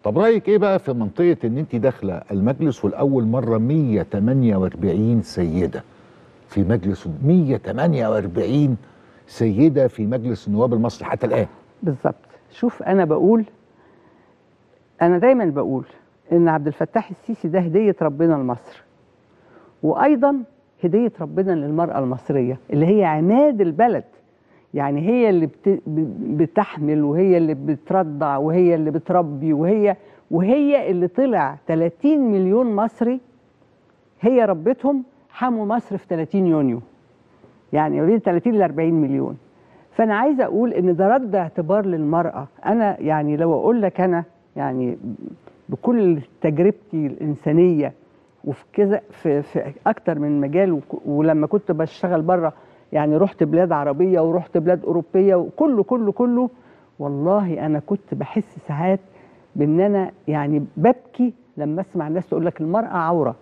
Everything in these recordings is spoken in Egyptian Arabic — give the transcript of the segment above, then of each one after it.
طب رايك ايه بقى في منطقه ان انت داخله المجلس والاول مره 148 سيده في مجلس 148 سيده في مجلس النواب المصري حتى الان بالظبط شوف انا بقول انا دايما بقول ان عبد الفتاح السيسي ده هديه ربنا لمصر وايضا هديه ربنا للمراه المصريه اللي هي عماد البلد يعني هي اللي بت... بتحمل وهي اللي بترضع وهي اللي بتربي وهي وهي اللي طلع 30 مليون مصري هي ربتهم حموا مصر في 30 يونيو يعني من 30 ل 40 مليون فانا عايزه اقول ان ده رد اعتبار للمراه انا يعني لو اقول لك انا يعني بكل تجربتي الانسانيه وفي كذا في, في اكتر من مجال وك- ولما كنت بشتغل بره يعني رحت بلاد عربيه ورحت بلاد اوروبيه وكله كله كله والله انا كنت بحس ساعات بان انا يعني ببكي لما اسمع الناس تقول لك المراه عوره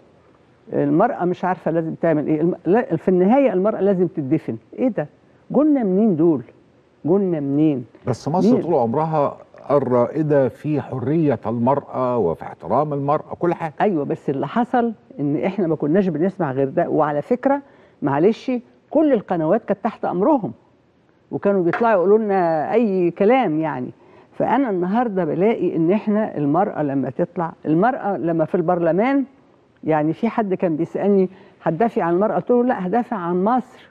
المرأة مش عارفة لازم تعمل ايه الم... لا في النهاية المرأة لازم تدفن ايه ده جولنا منين دول جولنا منين بس مصر مين؟ طول عمرها الرائده في حريه المراه وفي احترام المراه كل حاجه ايوه بس اللي حصل ان احنا ما كناش بنسمع غير ده وعلى فكرة معلش كل القنوات كانت تحت امرهم وكانوا بيطلعوا يقولوا لنا اي كلام يعني فانا النهارده بلاقي ان احنا المراه لما تطلع المراه لما في البرلمان يعني في حد كان بيسالني هتدافع عن المراه قلت له لا هدافع عن مصر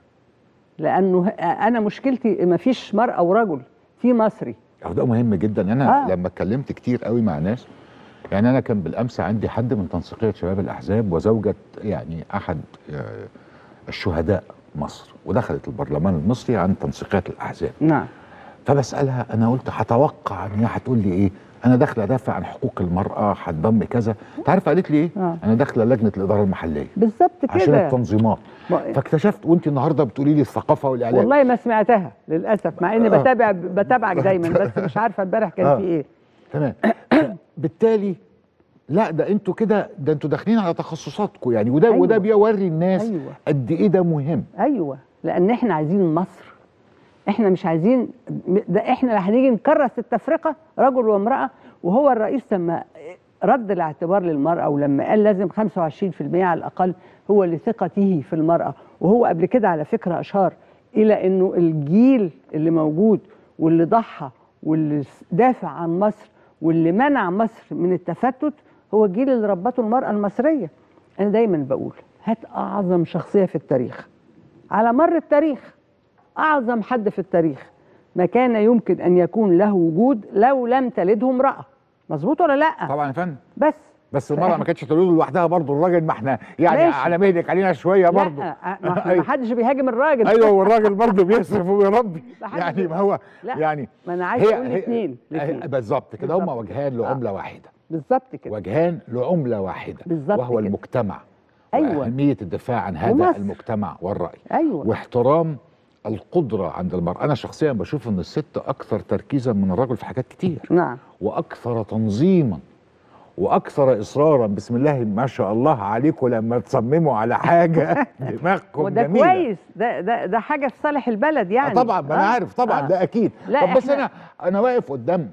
لانه انا مشكلتي ما فيش مراه ورجل في مصري أهو ده مهم جدا انا آه. آه. لما اتكلمت كتير قوي مع ناس يعني انا كان بالامس عندي حد من تنسيقيه شباب الاحزاب وزوجة يعني احد آه، الشهداء مصر ودخلت البرلمان المصري عن تنسيقيه الاحزاب نعم فبسالها انا قلت هتوقع ان هي هتقول لي ايه انا داخله ادافع عن حقوق المراه هتضم كذا انت عارف قالت لي ايه آه. انا داخله لجنه الاداره المحليه بالظبط عشان كده التنظيمات ما- فاكتشفت وانت النهارده بتقولي لي الثقافه والاعلام والله ما سمعتها للاسف مع اني آه. بتابع بتابعك دايما بس مش عارفه امبارح كان آه. في ايه تمام بالتالي لا ده انتوا كده ده انتوا داخلين على تخصصاتكم يعني وده أيوة. وده بيوري الناس أيوة. قد ايه ده مهم ايوه لان احنا عايزين مصر احنا مش عايزين ده احنا هنيجي نكرس التفرقه رجل وامراه وهو الرئيس لما رد الاعتبار للمراه ولما قال لازم 25% على الاقل هو لثقته في المراه وهو قبل كده على فكره اشار الى انه الجيل اللي موجود واللي ضحى واللي دافع عن مصر واللي منع مصر من التفتت هو الجيل اللي ربته المراه المصريه انا دايما بقول هات اعظم شخصيه في التاريخ على مر التاريخ أعظم حد في التاريخ ما كان يمكن أن يكون له وجود لو لم تلده امرأة مظبوط ولا لا طبعا يا فندم بس بس المرأة ما كانتش تولد لوحدها برضه الراجل ما احنا يعني ماشي. على مهلك علينا شويه برضه لا ما احنا ما حدش بيهاجم الراجل ايوه والراجل برضه بيصرف وبيربي ما حدش يعني بي- ما هو لا، يعني ما أنا عايز أقول الاثنين هي- بالظبط كده هم بالظبط. وجهان لعمله واحده بالظبط كده وجهان لعمله واحده بالظبط وهو كده. المجتمع أيوة. واهميه الدفاع عن هذا ومصر. المجتمع والراي أيوة واحترام القدره عند المراه انا شخصيا بشوف ان الست اكثر تركيزا من الرجل في حاجات كتير نعم واكثر تنظيما واكثر اصرارا بسم الله ما شاء الله عليكم لما تصمموا على حاجه دماغكم وده جميله كويس ده ده ده حاجة في صالح البلد آه يعني طبعا ما انا آه، عارف طبعا آه. ده اكيد لا، طب بس إحنا- انا انا واقف قدام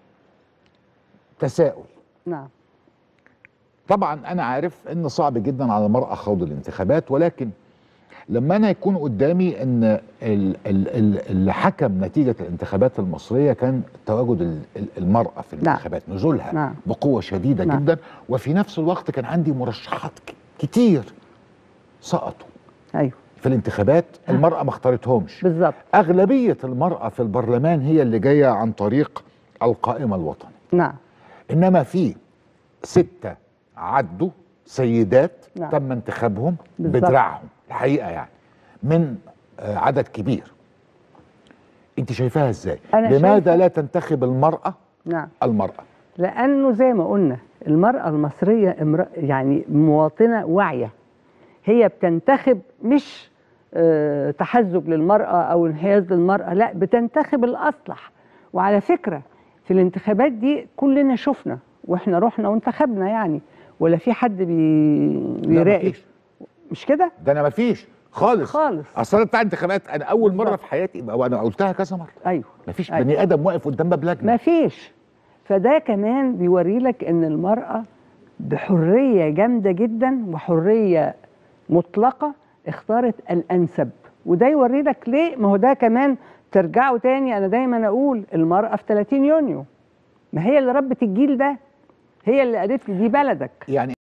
تساؤل نعم طبعا انا عارف ان صعب جدا على المراه خوض الانتخابات ولكن لما انا يكون قدامي ان ال- ال- ال- اللي حكم نتيجه الانتخابات المصريه كان تواجد ال- ال- المراه في الانتخابات نزولها نعم. بقوه شديده نعم. جدا وفي نفس الوقت كان عندي مرشحات ك- كتير سقطوا أيوه في الانتخابات المراه ما اختارتهمش بالظبط اغلبيه المراه في البرلمان هي اللي جايه عن طريق القائمه الوطنيه نعم انما في سته عدوا سيدات نعم. تم انتخابهم بالظبط. بدراعهم الحقيقه يعني من آه، عدد كبير انت شايفاها ازاي أنا لماذا شايفة- لا تنتخب المراه نعم المراه لانه زي ما قلنا المراه المصريه امرأة يعني مواطنه واعيه هي بتنتخب مش آه، تحزب للمراه او انحياز للمراه لا بتنتخب الاصلح وعلى فكره في الانتخابات دي كلنا شفنا واحنا رحنا وانتخبنا يعني ولا في حد بي... لا بيراقب مفيش مش كده ده انا مفيش خالص خالص. اصل أنا بتاع انتخابات انا اول مره بالظبط. في حياتي وانا قلتها كذا مره ايوه مفيش أيوة. بني ادم واقف قدام باب لجنه ما فيش فده كمان بيوري لك ان المراه بحريه جامده جدا وحريه مطلقه اختارت الانسب وده يوري لك ليه ما هو ده كمان ترجعوا تاني انا دايما اقول المراه في 30 يونيو ما هي اللي ربت الجيل ده هي اللي قالت لي دي بلدك يعني